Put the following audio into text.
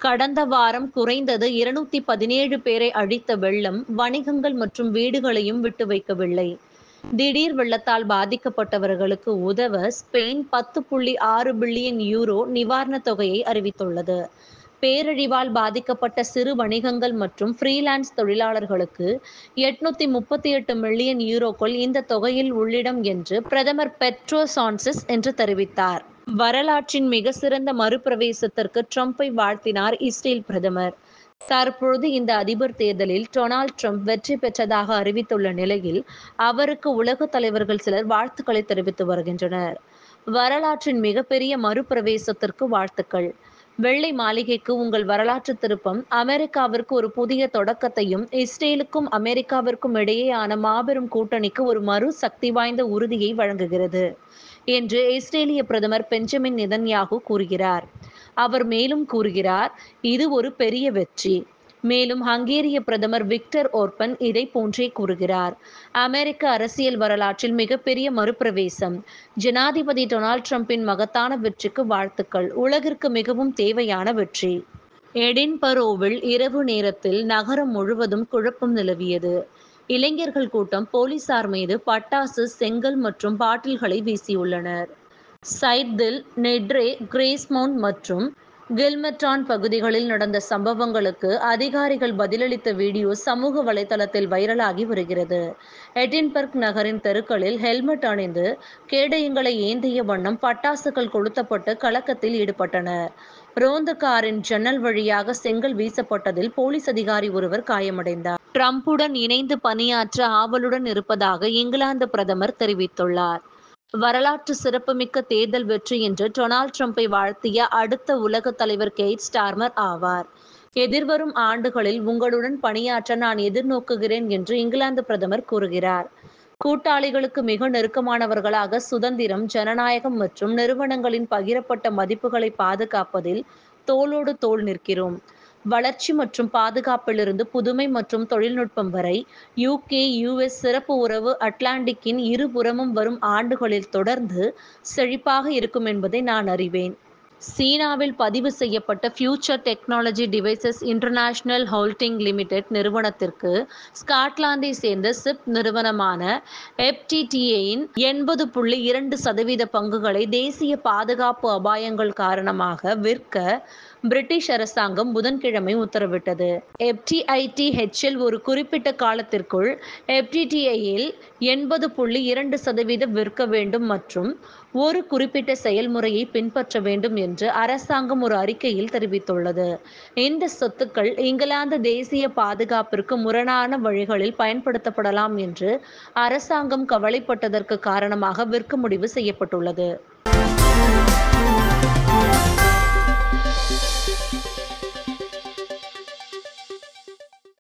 கடந்த வாரம் குறைந்தது இருநூத்தி பதினேழு பேரை அழித்த வெள்ளம் வணிகங்கள் மற்றும் வீடுகளையும் விட்டு வைக்கவில்லை திடீர் வெள்ளத்தால் பாதிக்கப்பட்டவர்களுக்கு உதவ ஸ்பெயின் பத்து புள்ளி ஆறு பில்லியன் யூரோ நிவாரணத் தொகையை அறிவித்துள்ளது பேரழிவால் பாதிக்கப்பட்ட சிறு வணிகங்கள் மற்றும் ஃப்ரீலான்ஸ் தொழிலாளர்களுக்கு எட்நூத்தி முப்பத்தி எட்டு மில்லியன் யூரோக்கள் இந்த தொகையில் உள்ளிடம் என்று பிரதமர் பெட்ரோ சான்சஸ் என்று தெரிவித்தார் வரலாற்றின் மிக சிறந்த மறுபிரவேசத்திற்கு ட்ரம்பை வாழ்த்தினார் இஸ்ரேல் பிரதமர் தற்பொழுது இந்த அதிபர் தேர்தலில் டொனால்ட் ட்ரம்ப் வெற்றி பெற்றதாக அறிவித்துள்ள நிலையில் அவருக்கு உலக தலைவர்கள் சிலர் வாழ்த்துக்களை தெரிவித்து வருகின்றனர் வரலாற்றின் மிகப்பெரிய மறுபிரவேசத்திற்கு வாழ்த்துக்கள் வெள்ளை மாளிகைக்கு உங்கள் வரலாற்று திருப்பம் அமெரிக்காவிற்கு ஒரு புதிய தொடக்கத்தையும் இஸ்ரேலுக்கும் அமெரிக்காவிற்கும் இடையேயான மாபெரும் கூட்டணிக்கு ஒரு மறு சக்தி வாய்ந்த உறுதியை வழங்குகிறது என்று இஸ்ரேலிய பிரதமர் பெஞ்சமின் நிதன்யாகு கூறுகிறார் அவர் மேலும் கூறுகிறார் இது ஒரு பெரிய வெற்றி மேலும் ஹங்கேரிய பிரதமர் விக்டர் ஓர்பன் இதை போன்றே கூறுகிறார் அமெரிக்க அரசியல் வரலாற்றில் மிகப்பெரிய மறுபிரவேசம் ஜனாதிபதி டொனால்ட் ட்ரம்பின் மகத்தான வெற்றிக்கு வாழ்த்துக்கள் உலகிற்கு மிகவும் தேவையான வெற்றி எடின்பரோவில் இரவு நேரத்தில் நகரம் முழுவதும் குழப்பம் நிலவியது இளைஞர்கள் கூட்டம் போலீசார் மீது பட்டாசு செங்கல் மற்றும் பாட்டில்களை வீசியுள்ளனர் சைட்தில் நெட்ரே கிரேஸ்மவுண்ட் மற்றும் கில்மெட்டான் பகுதிகளில் நடந்த சம்பவங்களுக்கு அதிகாரிகள் பதிலளித்த வீடியோ சமூக வலைதளத்தில் வைரலாகி வருகிறது எடின்பர்க் நகரின் தெருக்களில் ஹெல்மெட் அணிந்து கேடயங்களை ஏந்திய வண்ணம் பட்டாசுகள் கொளுத்தப்பட்டு கலக்கத்தில் ஈடுபட்டனர் ரோந்து காரின் ஜன்னல் வழியாக செங்கல் வீசப்பட்டதில் போலீஸ் அதிகாரி ஒருவர் காயமடைந்தார் ட்ரம்புடன் இணைந்து பணியாற்ற ஆவலுடன் இருப்பதாக இங்கிலாந்து பிரதமர் தெரிவித்துள்ளார் வரலாற்று சிறப்புமிக்க தேர்தல் வெற்றி என்று டொனால்ட் ட்ரம்பை வாழ்த்திய அடுத்த உலக தலைவர் கெய்ட் ஸ்டார்மர் ஆவார் எதிர்வரும் ஆண்டுகளில் உங்களுடன் பணியாற்ற நான் எதிர்நோக்குகிறேன் என்று இங்கிலாந்து பிரதமர் கூறுகிறார் கூட்டாளிகளுக்கு மிக நெருக்கமானவர்களாக சுதந்திரம் ஜனநாயகம் மற்றும் நிறுவனங்களின் பகிரப்பட்ட மதிப்புகளை பாதுகாப்பதில் தோளோடு தோள் நிற்கிறோம் வளர்ச்சி மற்றும் பாதுகாப்பிலிருந்து புதுமை மற்றும் தொழில்நுட்பம் வரை யூகே யுஎஸ் சிறப்பு உறவு அட்லாண்டிக்கின் இருபுறமும் வரும் ஆண்டுகளில் தொடர்ந்து செழிப்பாக இருக்கும் என்பதை நான் அறிவேன் சீனாவில் பதிவு செய்யப்பட்ட future technology devices international holding limited நிறுவனத்திற்கு ஸ்காட்லாந்தை சேர்ந்த சிப் நிறுவனமான எப்டிடிஏயின் எண்பது புள்ளி இரண்டு சதவீத பங்குகளை தேசிய பாதுகாப்பு அபாயங்கள் காரணமாக விற்க பிரிட்டிஷ் அரசாங்கம் புதன்கிழமை உத்தரவிட்டது எப்டிஐடி ஹெச்எல் ஒரு குறிப்பிட்ட காலத்திற்குள் எப்டிடிஐயில் எண்பது புள்ளி இரண்டு சதவீதம் விற்க வேண்டும் மற்றும் ஒரு குறிப்பிட்ட செயல்முறையை பின்பற்ற வேண்டும் என்று அரசாங்கம் ஒரு அறிக்கையில் தெரிவித்துள்ளது இந்த சொத்துக்கள் இங்கிலாந்து தேசிய பாதுகாப்பிற்கு முரணான வழிகளில் பயன்படுத்தப்படலாம் என்று அரசாங்கம் கவலைப்பட்டதற்கு காரணமாக விற்க முடிவு செய்யப்பட்டுள்ளது